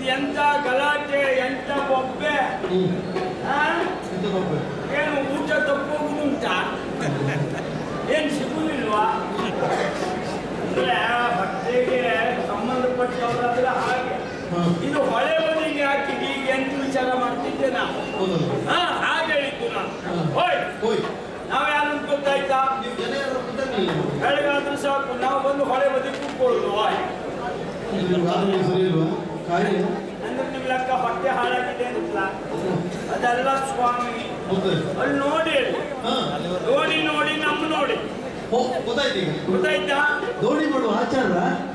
ಎಂತ ಗಲಾಟೆ ಎಂತ ಬೊಬ್ಬೆ ಹ್ಮ್ ಆ? ಎಂತ ಗೊಬ್ಬರ ಏನು ಊಟ ತಪ್ಪೋಗುದುಂಟಾ ಏನ್ ಸಿಗುದಿಲ್ವಾ ಅಂದ್ರೆ ಬಟ್ಟೆಗೆ ಸಂಬಂಧಪಟ್ಟವರಾದ್ರೆ ಹಾಗೆ ಹಾ ಇದು ಹೊಳೆ ಬದಿಗೆ ಹಾಕಿದ್ದು ಈಗ ಎಂತ ವಿಚಾರ ಮಾಡ್ತಿದ್ದೆ ನಾವು ಹೌದಲ್ಲ ಹಾ ಹಾಗೆ ಹೇಳಿದ್ದು ನಾನು ಹಾ. ಹೋಯ್ ಹೋಯ್ ನಾವ್ ಯಾರು ಗೊತ್ತಾಯ್ತಾ ನೀವು ಜನ ಯಾರು ಗೊತ್ತಾಗ್ಲಿಲ್ಲ ನಮ್ಗೆ. ಬೆಳಗಾದ್ರೂ ಸಾಕು ನಾವು ಬಂದು ಹೊಳೆ ಬದಿ ಕೂತ್ಕೊಳ್ಳೋದು ಹೋಯ್ ಇದು ಆರೋಗ್ಯ ಸರಿ ಇಲ್ವಾ ಕಾಯಿಲೆ ಅಂದ್ರೆ ನಿಮ್ ಲೆಕ್ಕ ಹೊಟ್ಟೆ ಹಾಳಾಗಿದೆ ಅಂತ ಅದೆಲ್ಲ ಸ್ವಾಮಿ ಗೊತ್ತಾಯ್ತು ಅಲ್ಲಿ ನೋಡಿ ಅಲ್ಲಿ. ಹಾ ನೋಡಿ ನೋಡಿ ನಮ್ಮ ನೋಡಿ ಓ ಗೊತ್ತಾಯ್ತು ಈಗ ಗೊತ್ತಾಯ್ತಾ ದೋಣಿ ಮಾಡುವ ಆಚಾರ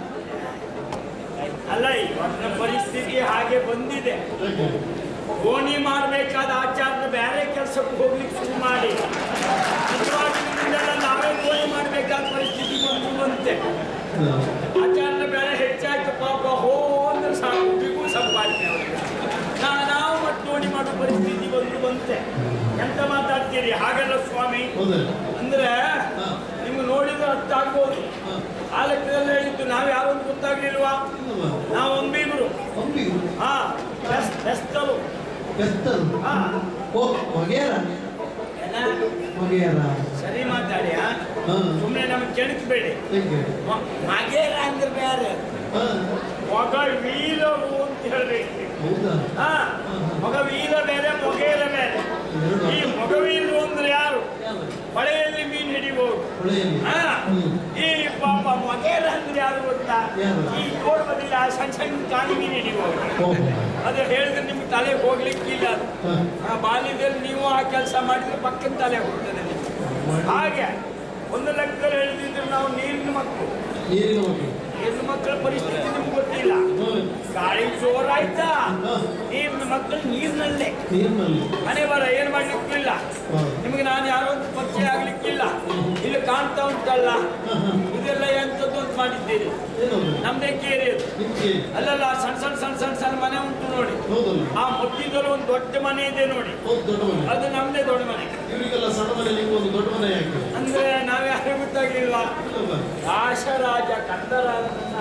ಅಲ್ಲ ಇವತ್ತಿನ ಪರಿಸ್ಥಿತಿ ಹಾಗೆ ಬಂದಿದೆ ಯಾಕೆ? ಗೋಣಿ ಮಾಡಬೇಕಾದ ಆಚಾರದ ಬೇರೆ ಕೆಲಸಕ್ಕೆ ಹೋಗ್ಲಿಕ್ಕೆ ಶುರು ಮಾಡಿ ನಿಜವಾಗಿ ನಿಮ್ಮಿಂದೆಲ್ಲ ನಾವೇ ಗೋಣಿ ಮಾಡಬೇಕಾದ ಪರಿಸ್ಥಿತಿ ಬಂದು ಬಂತೆ ಹಾ. ಆಚಾರದ ಬೆಲೆ ಹೆಚ್ಚಾಯ್ತು ಪಾಪ ಹೋ ಅಂದ್ರೆ ಸಾಕು ಬಿಗು ಸಂಪಾದನೆ ಅವ್ರಿಗೆ. ನಾ- ನಾವು ಮತ್ತೆ ಗೋಣಿ ಮಾಡೋ ಪರಿಸ್ಥಿತಿ ಬಂದು ಬಂತೆ ಎಂತ ಮಾತಾಡ್ತೀರಿ ಹಾಗೆಲ್ಲ ಸ್ವಾಮಿ ಹೌದಲ್ಲ ಅಂದ್ರೆ ಹಾ. ನಿಮ್ಗೆ ನೋಡಿದ್ರೆ ಅರ್ಥ ಆಗ್ಬೋದು ಹಾ. ಆ ಲೆಕ್ಕದಲ್ಲಿ ಹೇಳಿದ್ದು ನಾವು ಯಾರೊಂದು ಗೊತ್ತಾಗ್ಲಿಲ್ವಾ ಇಲ್ಲವಾ? ನಾವು ಒಂಬೀಗರು ಅಂಬಿಗರು ಹಾ ಬೆಸ್ ಬೆಸ್ತರು ಬೆತ್ತರು ಹಾ ಓ ಮಗೇರ ಏನ? ಮಗೇರ ಸರಿ ಮಾತಾಡಿ ಹಾ ಹಾ ಸುಮ್ಮನೆ ನಮಗೆ ಕೆಣಕಬೇಡಿ ಹೇಗೆ ಮಗೇರ ಅಂದ್ರೆ ಬೇರೆ ಹಾ ಮಗ ವೀರರು ಅಂತ ಹೇಳ್ರಿ ಹೌದಾ ಹಾ ಮಗ ವೀರ ಬೇರೆ ಮೊಗೇರ ಬೇರೆ ಈ ಮಗವೀರರು ಅಂದ್ರೆ ಯಾರು ಯಾರು? ಹೊಳೆಯಲ್ಲಿ ಮೀನು ಹಿಡಿಬಹುದು ಹೊಳೆಯಲ್ಲಿ ಹಾ ಹ್ಮ್. ಈ ಪಾಪ ಮೊಗೇರ ಅಂದ್ರೆ ಯಾರು ಗೊತ್ತಾ ಯಾರು? ಈ ತೋಡ್ ಬದಿಲ್ಲ ಸಣ್ಣ ಸಣ್ಣ ಕಾಯಿ ಮೀನು ಹಿಡಿಬಹುದು ಓಹೋ ಅದು ಹೇಳಿದ್ರೆ ನಿಮ್ಗೆ ತಲೆ ಹೋಗ್ಲಿಕ್ಕಿಲ್ಲ ಅದು. ಹಾ ಆ ಬಾಲ್ಯದಲ್ಲಿ ನೀವು ಆ ಕೆಲಸ ಮಾಡಿದ್ರೆ ಪಕ್ಕದ ತಲೆ ಹೋಗ್ತದೆ ನಿಮ್ಗೆ. ಹಾಗೆ ಒಂದು ಲೆಕ್ಕದಲ್ಲಿ ಹೇಳಿದ್ರೆ ನಾವು ನೀರಿನ ಮಕ್ಕಳು ನೀರಿನ ಮಕ್ಕಳು ನೀರಿನ ಮಕ್ಕಳ ಪರಿಸ್ಥಿತಿ ನಿಮ್ಗೆ ಗೊತ್ತಿಲ್ಲ ಹ್ಮ್. ಗಾಳಿ ಜೋರಾಯ್ತಾ ಹಾ. ನೀರಿನ ಮಕ್ಕಳು ನೀರಿನಲ್ಲೇ ನೀರಿನಲ್ಲಿ ಮನೆ ಬರ ಏನ್ ಮಾಡ್ಲಿಕ್ಕಿಲ್ಲ ಹಾ. ನಿಮಗೆ ನಾನು ಯಾರೋ ಒಂದು ಪರಿಚಯ ಆಗ್ಲಿಕ್ಕಿಲ್ಲ ಇಲ್ಲಿ ಕಾಣ್ತಾ ಉಂಟಲ್ಲ ಹಾ, ಹಾ. ಇದೆಲ್ಲ ಎಂತದ್ದು ಅಂತ ಮಾಡಿದ್ದೀರಿ ಏನದು ನಮ್ದೇ ಕೇರಿ ಅದು ನಿಮ್ಗೆ ಅಲ್ಲಲ್ಲ ಸಣ್ಣ ಸಣ್ಣ ಸಣ್ಣ ಸಣ್ಣ ಸಣ್ಣ ಮನೆ ಉಂಟು ನೋಡಿ ಹೌದಲ್ಲ ಆ ಮುಟ್ಟಿದಲ್ಲಿ ಒಂದು ದೊಡ್ಡ ಮನೆ ಇದೆ ನೋಡಿ ಹೌದು ದೊಡ್ಡ ಮನೆ ಅದು ನಮ್ದೇ ದೊಡ್ಡ ಮನೆ ಇವರಿಗೆಲ್ಲ ಸಣ್ಣ ಮನೆ ನಿಮ್ಗೆ ಒಂದು ದೊಡ್ಡ ಮನೆ ಯಾಕೆ ಅಂದ್ರೆ ನಾವ್ಯಾರು ಗೊತ್ತಾಗ್ಲಿಲ್ವಾ ಇಲ್ಲವಾ? ರಾಜ ಕಂದರಾಜ